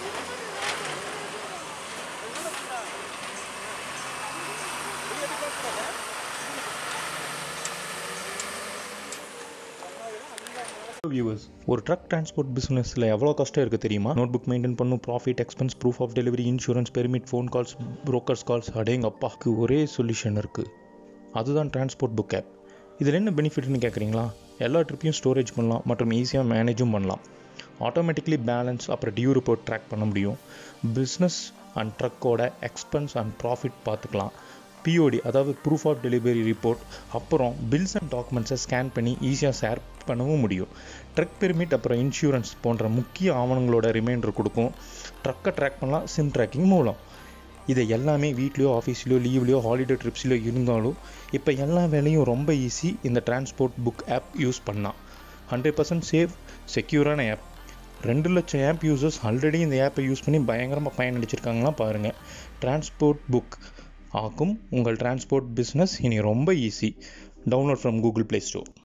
viewers ஒரு drug transport பிஸ்னஸில் எவ்வளோ கஷ்டம் இருக்குது தெரியுமா நோட் புக் மெயின்டைன் பண்ணும் profit expense proof of delivery insurance permit phone calls brokers calls அடேங்க அப்பாக்கு ஒரே சொல்யூஷன் இருக்குது அதுதான் டிரான்ஸ்போர்ட் புக் ஆப் இதில் என்ன பெனிஃபிட்னு கேட்குறீங்களா எல்லா ட்ரிப்பையும் ஸ்டோரேஜ் பண்ணலாம் மற்றும் ஈஸியாக மேனேஜும் பண்ணலாம் ஆட்டோமேட்டிக்லி பேலன்ஸ் அப்புறம் டியூ ரிப்போர்ட் ட்ராக் பண்ண முடியும் பிஸ்னஸ் அண்ட் ட்ரக்கோட எக்ஸ்பென்ஸ் அண்ட் ப்ராஃபிட் பார்த்துக்கலாம் பிஓடி அதாவது ப்ரூஃப் ஆஃப் டெலிவரி ரிப்போர்ட் அப்புறம் பில்ஸ் அண்ட் டாக்குமெண்ட்ஸை ஸ்கேன் பண்ணி ஈஸியாக ஷேர் பண்ணவும் முடியும் ட்ரக் பெர்மிட் அப்புறம் இன்சூரன்ஸ் போன்ற முக்கிய ஆவணங்களோட ரிமைண்டர் கொடுக்கும் ட்ரக்கை ட்ராக் பண்ணலாம் சிம் ட்ராக்கிங் மூலம் இதை எல்லாமே வீட்லேயோ ஆஃபீஸ்லேயோ லீவ்லேயோ ஹாலிடே ட்ரிப்ஸ்லையோ இருந்தாலும் இப்போ எல்லா வேலையும் ரொம்ப ஈஸி இந்த டிரான்ஸ்போர்ட் புக் ஆப் யூஸ் பண்ணால் ஹண்ட்ரட் பர்சன்ட் சேஃப் செக்யூரான ஆப் ரெண்டு லட்சம் ஆப் யூசர்ஸ் ஆல்ரெடி இந்த ஆப்பை யூஸ் பண்ணி பயங்கரமாக பயனடிச்சிருக்காங்களாம் பாருங்கள் டிரான்ஸ்போர்ட் புக் ஆக்கும் உங்கள் டிரான்ஸ்போர்ட் பிஸ்னஸ் இனி ரொம்ப easy download from Google Play store